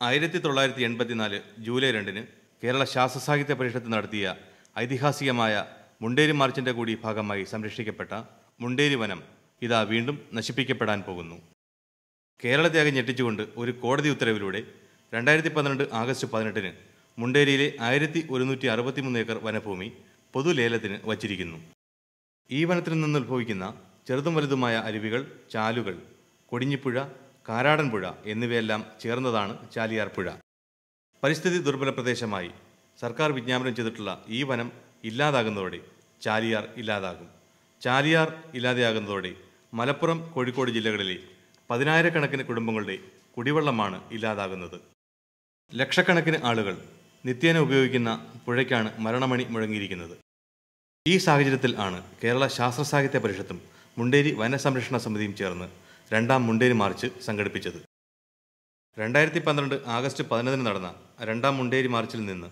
ആയിരത്തി തൊള്ളായിരത്തി എൺപത്തിനാല് ജൂലൈ രണ്ടിന് കേരള ശാസ്ത്ര സാഹിത്യ പരിഷത്ത് നടത്തിയ ഐതിഹാസികമായ മുണ്ടേരി മാർച്ചിന്റെ കൂടി ഭാഗമായി സംരക്ഷിക്കപ്പെട്ട മുണ്ടേരി വനം ഇതാ വീണ്ടും നശിപ്പിക്കപ്പെടാൻ പോകുന്നു കേരളത്തെ ആകെ ഞെട്ടിച്ചുകൊണ്ട് ഒരു കോടതി ഉത്തരവിലൂടെ രണ്ടായിരത്തി പന്ത്രണ്ട് ആഗസ്റ്റ് പതിനെട്ടിന് മുണ്ടേരിയിലെ ആയിരത്തി ഒരുന്നൂറ്റി അറുപത്തിമൂന്ന് ഏക്കർ വനഭൂമി പൊതുലേലത്തിന് വച്ചിരിക്കുന്നു ഈ വനത്തിൽ നിന്ന് ഉത്ഭവിക്കുന്ന ചെറുതും വലുതുമായ അരുവികൾ ചാലുകൾ കൊടിഞ്ഞിപ്പുഴ കാരാടൻ പുഴ എന്നിവയെല്ലാം ചേർന്നതാണ് ചാലിയാർ പുഴ പരിസ്ഥിതി ദുർബല പ്രദേശമായി സർക്കാർ വിജ്ഞാപനം ചെയ്തിട്ടുള്ള ഈ വനം ഇല്ലാതാകുന്നതോടെ ചാലിയാർ ഇല്ലാതാകും ചാലിയാർ ഇല്ലാതെയാകുന്നതോടെ മലപ്പുറം കോഴിക്കോട് ജില്ലകളിലെ പതിനായിരക്കണക്കിന് കുടുംബങ്ങളുടെ കുടിവെള്ളമാണ് ഇല്ലാതാകുന്നത് ലക്ഷക്കണക്കിന് ആളുകൾ നിത്യേന ഉപയോഗിക്കുന്ന പുഴയ്ക്കാണ് മരണമണി മുഴങ്ങിയിരിക്കുന്നത് ഈ സാഹചര്യത്തിൽ ആണ് കേരള ശാസ്ത്ര സാഹിത്യ പരിഷത്തും മുണ്ടേരി വനസംരക്ഷണ സമിതിയും ചേർന്ന് രണ്ടാം മുണ്ടേരി മാർച്ച് സംഘടിപ്പിച്ചത് രണ്ടായിരത്തി പന്ത്രണ്ട് ആഗസ്റ്റ് പതിനൊന്നിന് നടന്ന രണ്ടാം മുണ്ടേരി മാർച്ചിൽ നിന്ന്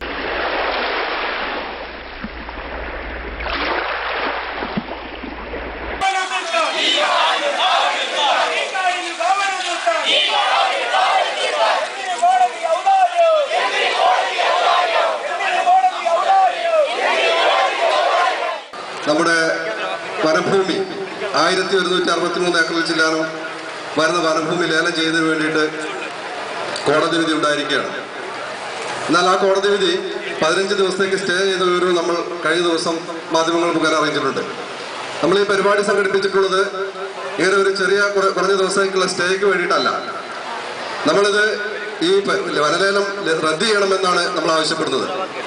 നമ്മുടെ വനഭൂമി ആയിരത്തി ഒരുന്നൂറ്റി അറുപത്തി മൂന്ന് ഏക്കറിൽ ചില്ലാനും വരുന്ന വനഭൂമി ലേലം ചെയ്യുന്നതിന് വേണ്ടിയിട്ട് കോടതി വിധി ഉണ്ടായിരിക്കുകയാണ് എന്നാൽ ആ കോടതി വിധി പതിനഞ്ച് ദിവസത്തേക്ക് സ്റ്റേ ചെയ്ത വിവരവും നമ്മൾ കഴിഞ്ഞ ദിവസം മാധ്യമങ്ങൾ മുഖേന അറിയിച്ചിട്ടുണ്ട് നമ്മൾ ഈ പരിപാടി സംഘടിപ്പിച്ചിട്ടുള്ളത് ഇങ്ങനെ ഒരു ചെറിയ കുറ- കുറഞ്ഞ ദിവസത്തേക്കുള്ള സ്റ്റേക്ക് വേണ്ടിയിട്ടല്ല നമ്മളിത് ഈ പ- വനലേലം റദ്ദ് ചെയ്യണമെന്നാണ് നമ്മൾ ആവശ്യപ്പെടുന്നത്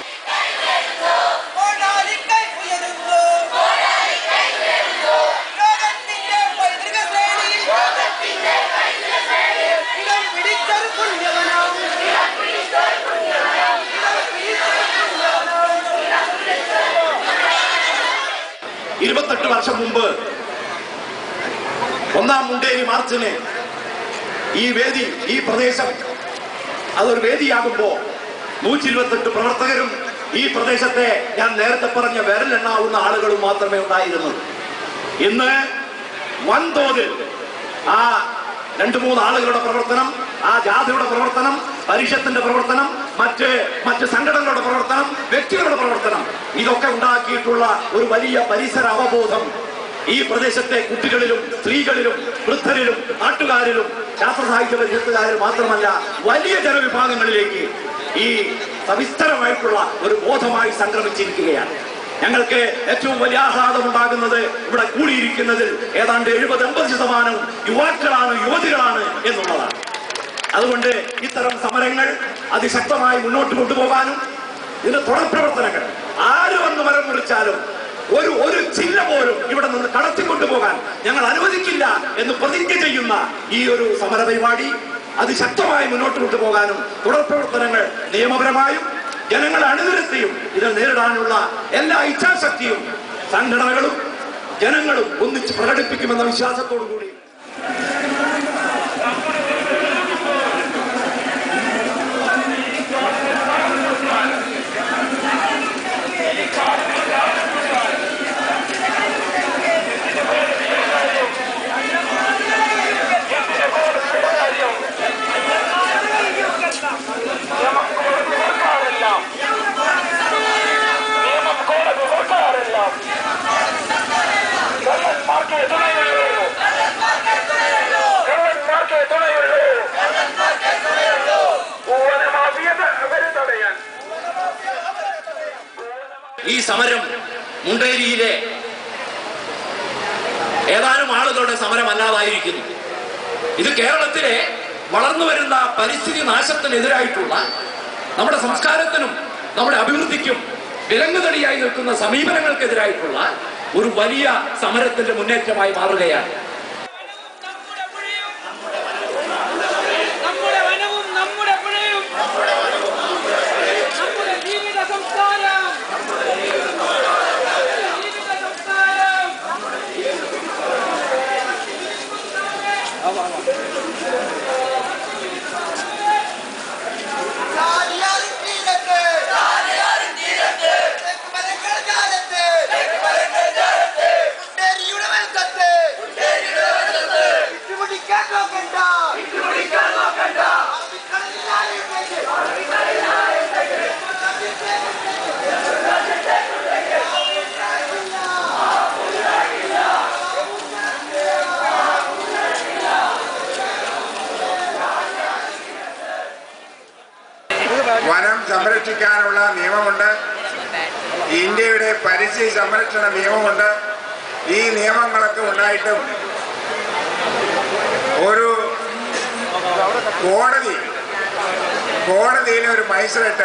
പോരാളിക്കൈ ഉയരുന്നു ലോകത്തിന്റെ പൈതൃക ശ്രേണിയിൽ ഇടം പിടിച്ചൊരു പുണ്യവനം ഇടം പിടിച്ചൊരു പുണ്യവനം ഇരുപത്തെട്ട് വർഷം മുമ്പ് ഒന്നാം മുണ്ടേരി മാർച്ചിന് ഈ വേദി ഈ പ്രദേശം അതൊരു വേദിയാകുമ്പോ നൂറ്റി ഇരുപത്തെട്ട് പ്രവർത്തകരും ഈ പ്രദേശത്തെ ഞാൻ നേരത്തെ പറഞ്ഞ വിരലെണ്ണാവുന്ന ആളുകളും മാത്രമേ ഉണ്ടായിരുന്നുള്ളൂ ഇന്ന് വൻതോതിൽ ആ രണ്ടു മൂന്ന് ആളുകളുടെ പ്രവർത്തനം ആ ജാഥയുടെ പ്രവർത്തനം പരിഷത്തിന്റെ പ്രവർത്തനം മറ്റ് മറ്റ് സംഘടനകളുടെ പ്രവർത്തനം വ്യക്തികളുടെ പ്രവർത്തനം ഇതൊക്കെ ഉണ്ടാക്കിയിട്ടുള്ള ഒരു വലിയ പരിസര അവബോധം ഈ പ്രദേശത്തെ കുട്ടികളിലും സ്ത്രീകളിലും വൃദ്ധരിലും നാട്ടുകാരിലും ശാസ്ത്ര സാഹിത്യ പരിഷത്തുകാരിലും മാത്രമല്ല വലിയ ജനവിഭാഗങ്ങളിലേക്ക് ഈ സവിസ്തരമായിട്ടുള്ള ഒരു ബോധമായി സംക്രമിച്ചിരിക്കുകയാണ് ഞങ്ങൾക്ക് ഏറ്റവും വലിയ ആഹ്ലാദം ഉണ്ടാകുന്നത് ഇവിടെ കൂടിയിരിക്കുന്നതിൽ ഏതാണ്ട് എഴുപത് എൺപത് ശതമാനം യുവാക്കളാണ് യുവതികളാണ് എന്നുള്ളതാണ് അതുകൊണ്ട് ഇത്തരം സമരങ്ങൾ അതിശക്തമായി മുന്നോട്ട് കൊണ്ടുപോകാനും ഇതിന്റെ തുടർ പ്രവർത്തനങ്ങൾ ആര് വന്ന് മരം മുറിച്ചാലും ഒരു ഒരു ചില്ല പോലും ഇവിടെ നിന്ന് കടത്തിക്കൊണ്ടുപോകാൻ ഞങ്ങൾ അനുവദിക്കില്ല എന്ന് പ്രതിജ്ഞ ചെയ്യുന്ന ഈ ഒരു സമര പരിപാടി അതിശക്തമായി മുന്നോട്ട് കൊണ്ടുപോകാനും തുടർ പ്രവർത്തനങ്ങൾ നിയമപരമായും ജനങ്ങളെ അണിനിരത്തിയും ഇത് നേരിടാനുള്ള എല്ലാ ഇച്ഛാശക്തിയും സംഘടനകളും ജനങ്ങളും ഒന്നിച്ച് പ്രകടിപ്പിക്കുമെന്ന വിശ്വാസത്തോടു കൂടി ഈ സമരം മുണ്ടേരിയിലെ ഏതാനും ആളുകളുടെ സമരം അല്ലാതായിരിക്കുന്നു ഇത് കേരളത്തിലെ വളർന്നു വരുന്ന പരിസ്ഥിതി നാശത്തിനെതിരായിട്ടുള്ള നമ്മുടെ സംസ്കാരത്തിനും നമ്മുടെ അഭിവൃദ്ധിക്കും വിലങ്ങുതടിയായി നിൽക്കുന്ന സമീപനങ്ങൾക്കെതിരായിട്ടുള്ള ഒരു വലിയ സമരത്തിന്റെ മുന്നേറ്റമായി മാറുകയാണ് നമ്മുടെ പുഴയും നമ്മുടെ വനവും നമ്മുടെ പുഴയും നമ്മുടെ ജീവിത സംസ്കാരം ജീവിത സംസ്കാരം ചാലിയാറിൻ തീരത്ത് തെക്ക് മലങ്കര ജാലത്ത് മുണ്ടേരിയുടെ വനത്തത്ത് വിട്ടുപിടിക്കാൻ നോക്കണ്ട അറബിക്കടലിലാകെ സംരക്ഷിക്കാനുള്ള നിയമമുണ്ട് ഇന്ത്യയുടെ പരിസ്ഥിതി സംരക്ഷണ നിയമമുണ്ട് ഈ നിയമങ്ങളൊക്കെ ഉണ്ടായിട്ടും ഒരു കോടതി കോടതിയിലെ ഒരു മജിസ്ട്രേറ്റ്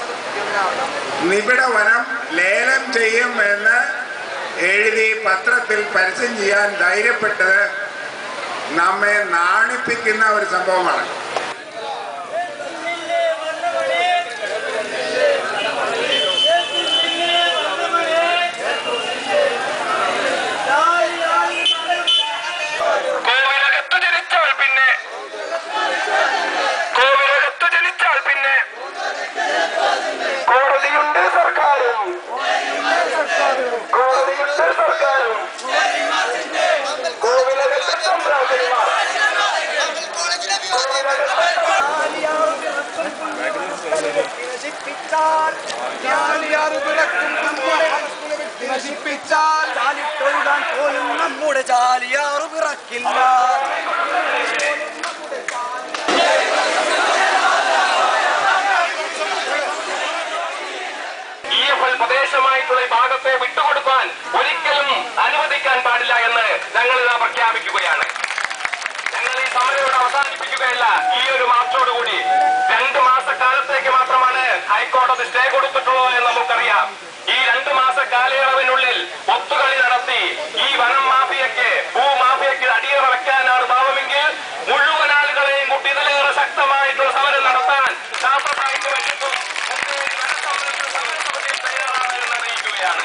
നിബിഡ വനം ലേലം ചെയ്യും എന്ന് എഴുതി പത്രത്തിൽ പരസ്യം ചെയ്യാൻ ധൈര്യപ്പെട്ടത് നമ്മെ നാണിപ്പിക്കുന്ന ഒരു സംഭവമാണ് കോവിലകത്ത് ജനിച്ചാൽ പിന്നെ കോവിലകത്ത് ജനിച്ചാൽ പിന്നെ കോടതിയുണ്ട് സർക്കാരും കോടതിയുണ്ട് സർക്കാരും കോവിലകത്ത് സംഭ്രാന്തന്മാർ നമ്മുടെ ചാലിയാറ് പിറക്കില്ല ഇ എഫ് എൽ പ്രദേശമായിട്ടുള്ള ഈ ഭാഗത്തെ വിട്ടുകൊടുക്കാൻ ഒരിക്കലും അനുവദിക്കാൻ പാടില്ല എന്ന് ഞങ്ങൾ ഇതാ പ്രഖ്യാപിക്കുകയാണ് ഞങ്ങൾ ഈ സമരം ഇവിടെ അവസാനിപ്പിക്കുകയല്ല ഈ ഒരു മാർച്ചോടുകൂടി രണ്ട് മാസക്കാലത്തേക്ക് മാത്രമാണ് ഹൈക്കോടതി സ്റ്റേ കൊടുത്തിട്ടുള്ളത് എന്ന് നമുക്കറിയാം ഈ രണ്ട് മാസ കാലയളവിനുള്ളിൽ ഒത്തുകളി നടത്തി ഈ വനം മാഫിയയ്ക്ക് ഭൂമാഫിയയ്ക്ക് അടിയറ വെക്കാനാണ് ഭാവമെങ്കിൽ മുഴുവൻ ആളുകളെയും കൂട്ടി ഇതിലേറെ ശക്തമായിട്ടുള്ള സമരം നടത്താൻ ശാസ്ത്ര സാഹിത്യ പരിഷത്തും മുന്നേറി വനസംരക്ഷണ സമരസമിതിയും തയ്യാറാണ് എന്ന് അറിയിക്കുകയാണ്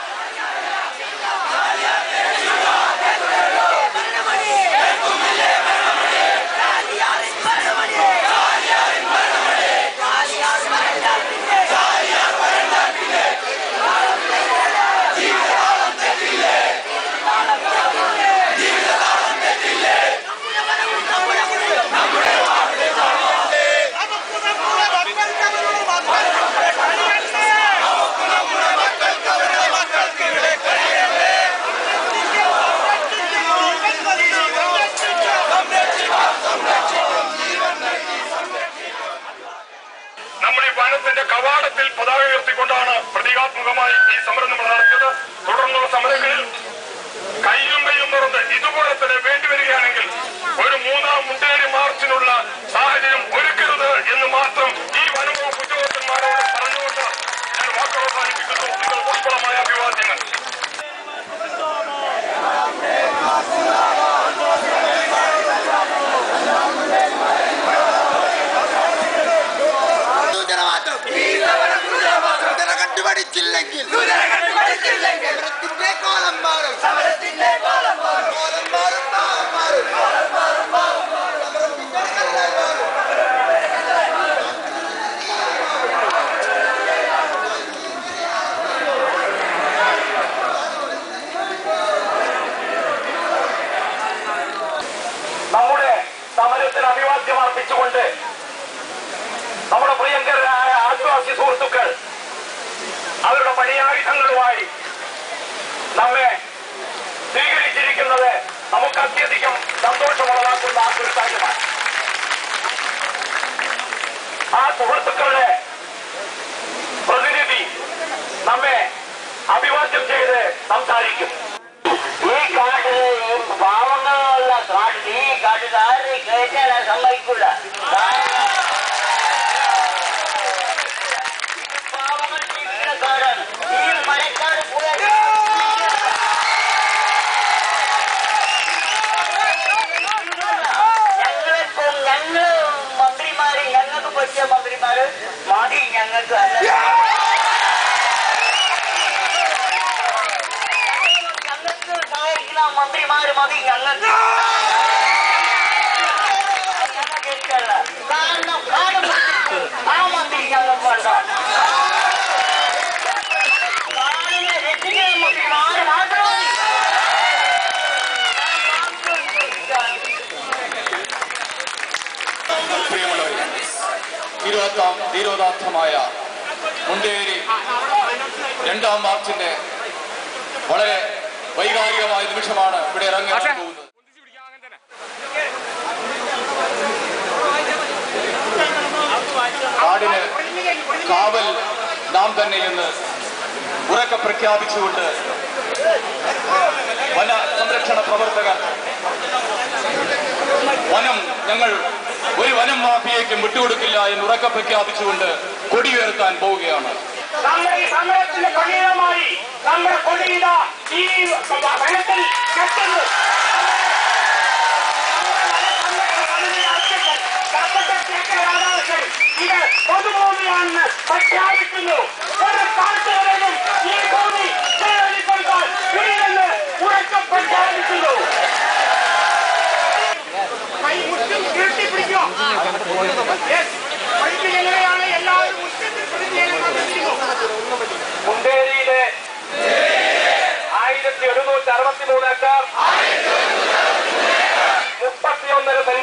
നമ്മൾ ഈ വനത്തിന്റെ കവാടത്തിൽ പതാക ഉയർത്തിക്കൊണ്ടാണ് പ്രതീകാത്മകമായി ഈ സമരം നമ്മൾ നടത്തിയത് തുടർന്നുള്ള സമരങ്ങളിൽ കയ്യും കയ്യും തുറന്ന് ഇതുപോലെ തന്നെ വേണ്ടിവരികയാണെങ്കിൽ ഒരു മൂന്നാം മുണ്ടേരി മാർച്ചിനുള്ള സാഹചര്യം ഒരുക്കരുത് എന്ന് മാത്രം ഈ വനവകുപ്പ് ഉദ്യോഗസ്ഥന്മാരോട് പറഞ്ഞുകൊണ്ട് ഞാൻ വാക്കുകൾ അവസാനിപ്പിക്കുന്നു നിങ്ങൾ പുഷ്പളമായ അഭിവാദ്യങ്ങൾ സൂചനമാറ്റം സൂചന കണ്ടുപഠിച്ചില്ലെങ്കിൽ സമരത്തിന്റെ കോലം മാറും സമരത്തിന്റെ കോലം മാറും കോലം മാറും നാം മാറും സമരത്തിന്റെ കല്ലായി മാറും നമ്മുടെ സമരത്തിന് അഭിവാദ്യം അർപ്പിച്ചുകൊണ്ട് നമ്മുടെ പ്രിയങ്കരായ ആദിവാസി സുഹൃത്തുക്കൾ അവരുടെ പണിയായുധങ്ങളുമായി നമ്മെ സ്വീകരിച്ചിരിക്കുന്നത് നമുക്ക് അത്യധികം സന്തോഷമുള്ളതാക്കുന്ന ആ ഒരു കാര്യമാണ് ആ സുഹൃത്തുക്കളുടെ പ്രതിനിധി നമ്മെ അഭിവാദ്യം ചെയ്ത് സംസാരിക്കും ഈ കാട് ഈ പാവങ്ങളുള്ള കാട് ഈ കാട്ടുകാരെ കയറ്റാൻ സമ്മതിക്കൂല കാരണം ഇത് പാവങ്ങൾ ജീവിക്കുന്ന കാടാണ് ഈ മഴക്കാട് പോയാൽ ഞങ്ങളിപ്പോ ഞങ്ങള് മന്ത്രിമാര് ഞങ്ങൾക്ക് പറ്റിയ മന്ത്രിമാര് മതി ഞങ്ങൾക്ക് അല്ല ഞങ്ങൾക്ക് സഹായിക്കുന്ന മന്ത്രിമാര് മതി ഞങ്ങൾക്ക് ഞങ്ങൾക്ക് ഇഷ്ടമല്ല കാരണം കാട് പിടിച്ചിട്ട് ആ മന്ത്രി ഞങ്ങൾക്ക് വേണ്ട കാടിനെ രക്ഷിക്കുന്ന മന്ത്രിമാര് മാത്രം മതി പ്രിയമുള്ളവരെ ഇരുപത്താം ധീരോദാത്തമായ മുണ്ടേരി രണ്ടാം മാർച്ചിന്റെ വളരെ വൈകാരികമായ നിമിഷമാണ് ഇവിടെ ഇറങ്ങാൻ പോകുന്നത് കാടിന് കാവൽ നാം തന്നെ എന്ന് ഉറക്കെ പ്രഖ്യാപിച്ചുകൊണ്ട് വന സംരക്ഷണ പ്രവർത്തകർ വനം ഞങ്ങൾ ഒരു വനം മാഫിയയ്ക്കും വിട്ടുകൊടുക്കില്ല എന്ന് ഉറക്കെ പ്രഖ്യാപിച്ചുകൊണ്ട് കൊടിയുയർത്താൻ പോവുകയാണ് നമ്മുടെ ഈ സമരത്തിന്റെ പ്രകീതമായി നമ്മുടെ കൊടിയിട ഈ വനത്തിൽ കെട്ടുന്നു ഇത് പൊതുഭൂമിയാണെന്ന് പ്രഖ്യാപിക്കുന്നു ഒരു കാലത്തുകളിലും ഈ ഭൂമി നിലനിൽക്കാൻ കഴിയില്ലെന്ന് ഉറക്കം പ്രഖ്യാപിക്കുന്നു കൈമുട്ടും കീർത്തിപ്പിടിക്കോ പഠിപ്പിക്കുകയാണ് എല്ലാവരും ഉച്ചത്തിൽ പ്രതിനിധികളും മുണ്ടേരിയിലെ ആയിരത്തി ഒരുന്നൂറ്റി അറുപത്തി മൂന്ന് ഏക്കർ മുപ്പത്തിയൊന്നര സെന്റ്